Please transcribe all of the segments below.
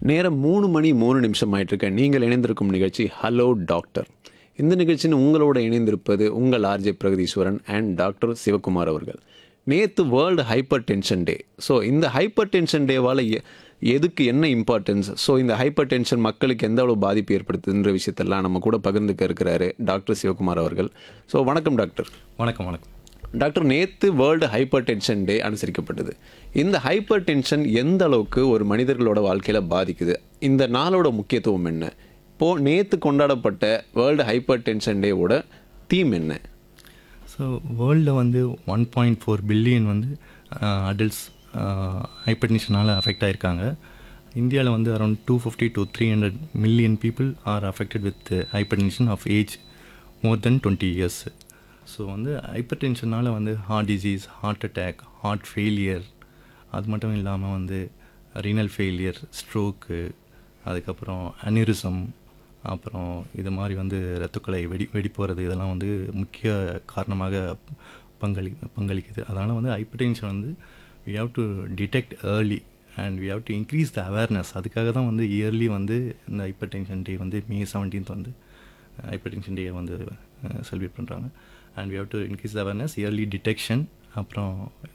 நேரம் மூணு மணி மூணு நிமிஷம் ஆயிட்டு இருக்க நீங்கள் இணைந்திருக்கும் நிகழ்ச்சி ஹலோ டாக்டர் இந்த நிகழ்ச்சியின் உங்களோட இணைந்திருப்பது உங்கள் RJ Pragatheeswaran and doctor Sivakumar அவர்கள் நேற்று world hypertension day so இந்த ஹைப்பர் டென்ஷன் டேவால் எதுக்கு என்ன இம்பார்ட்டன்ஸ் ஸோ இந்த ஹைப்பர் டென்ஷன் மக்களுக்கு எந்த அளவு பாதிப்பு ஏற்படுத்துதுன்ற விஷயத்தெல்லாம் நம்ம கூட பகிர்ந்துக்க இருக்கிறாரு டாக்டர் சிவகுமார் அவர்கள் ஸோ வணக்கம் டாக்டர் வணக்கம் வணக்கம் டாக்டர் நேற்று வேர்ல்டு ஹைப்பர் டென்ஷன் டே அனுசரிக்கப்பட்டது இந்த ஹைப்பர் டென்ஷன் எந்த அளவுக்கு ஒரு மனிதர்களோட வாழ்க்கையில் பாதிக்குது இந்த நாளோட முக்கியத்துவம் என்ன இப்போ நேற்று கொண்டாடப்பட்ட வேர்ல்டு ஹைப்பர் டென்ஷன் டேவோட தீம் என்ன ஸோ வேர்ல்டில் வந்து ஒன் பாயிண்ட் ஃபோர் பில்லியன் வந்து அடல்ட்ஸ் ஹைப்பர்டென்ஷனால் அஃபெக்ட் ஆயிருக்காங்க இந்தியாவில் வந்து around two fifty to three hundred million people are affected with hypertension of age more than twenty years so வந்து ஹைப்பர் டென்ஷனால் வந்து heart disease heart attack heart failure அது மட்டும் இல்லாமல் வந்து ரீனல் ஃபெயிலியர் ஸ்ட்ரோக்கு அதுக்கப்புறம் அனிரிசம் அப்புறம் இது மாதிரி வந்து ரத்தக்குழாய் வெடி வெடி போகிறது இதெல்லாம் வந்து முக்கிய காரணமாக பங்களி பங்களிக்குது அதனால் வந்து ஹைப்பர் டென்ஷன் வந்து we have to detect early and we have to increase the awareness அதுக்காக தான் வந்து இயர்லி வந்து இந்த ஹைப்பர் டென்ஷன் டே வந்து மே செவன்டீன்த் வந்து ஹைப்பர் டென்ஷன் டே வந்து செலிப்ரேட் பண்ணுறாங்க and we have to increase awareness early detection அப்புறம்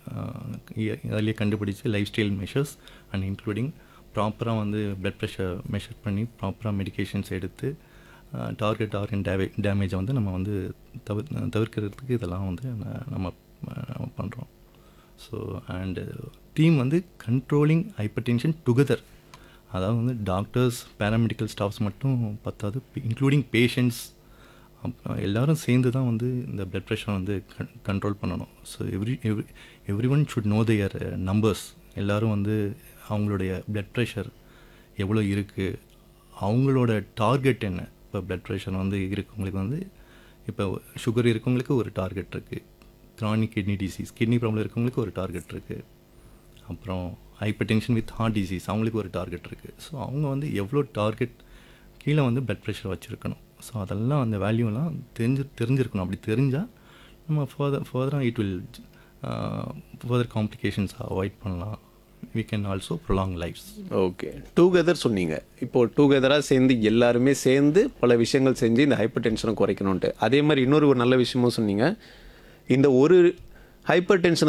இயர்லியாக கண்டுபிடிச்சி lifestyle measures and including ப்ராப்பராக வந்து பிளட் ப்ரெஷர் மெஷர் பண்ணி ப்ராப்பராக மெடிகேஷன்ஸ் எடுத்து டார்கெட் ஆர்கன் டேவே டேமேஜை வந்து நம்ம வந்து தவிர தவிர்க்கிறதுக்கு இதெல்லாம் வந்து ந- நம்ம நம்ம பண்ணுறோம் ஸோ அண்டு தீம் வந்து கண்ட்ரோலிங் ஹைப்பர் டென்ஷன் டுகெதர் அதாவது வந்து டாக்டர்ஸ் பேராமெடிக்கல் ஸ்டாஃப்ஸ் மட்டும் பத்தாது இன்க்ளூடிங் பேஷண்ட்ஸ் அப்புறம் எல்லாரும் சேர்ந்து தான் வந்து இந்த பிளட் ப்ரெஷர் வந்து கண்ட்ரோல் பண்ணணும் so every every everyone should know their numbers எல்லோரும் வந்து அவங்களுடைய பிளட் ப்ரெஷர் எவ்வளோ இருக்குது அவங்களோட டார்கெட் என்ன இப்போ பிளட் ப்ரெஷர் வந்து இருக்கவங்களுக்கு வந்து இப்போ சுகர் இருக்கவங்களுக்கு ஒரு டார்கெட் இருக்குது chronic kidney disease kidney problem இருக்கவங்களுக்கு ஒரு டார்கெட் இருக்குது அப்புறம் hypertension with heart disease அவங்களுக்கு ஒரு டார்கெட் இருக்குது ஸோ அவங்க வந்து எவ்வளோ டார்கெட் கீழே வந்து பிளட் ப்ரெஷர் வச்சுருக்கணும் ஸோ அதெல்லாம் அந்த வேல்யூலாம் தெரிஞ்சு தெரிஞ்சிருக்கணும் அப்படி தெரிஞ்சால் நம்ம ஃபர்தர் ஃபர்தராக it will further complications avoid பண்ணலாம் we can also prolong lives okay together சொன்னீங்க இப்போ டூகெதராக சேர்ந்து எல்லாருமே சேர்ந்து பல விஷயங்கள் செஞ்சு இந்த ஹைப்பர் டென்ஷனை குறைக்கணும்ன்ட்டு அதே மாதிரி இன்னொரு ஒரு நல்ல விஷயமும் சொன்னீங்க இந்த ஒரு ஹைப்பர் டென்ஷனை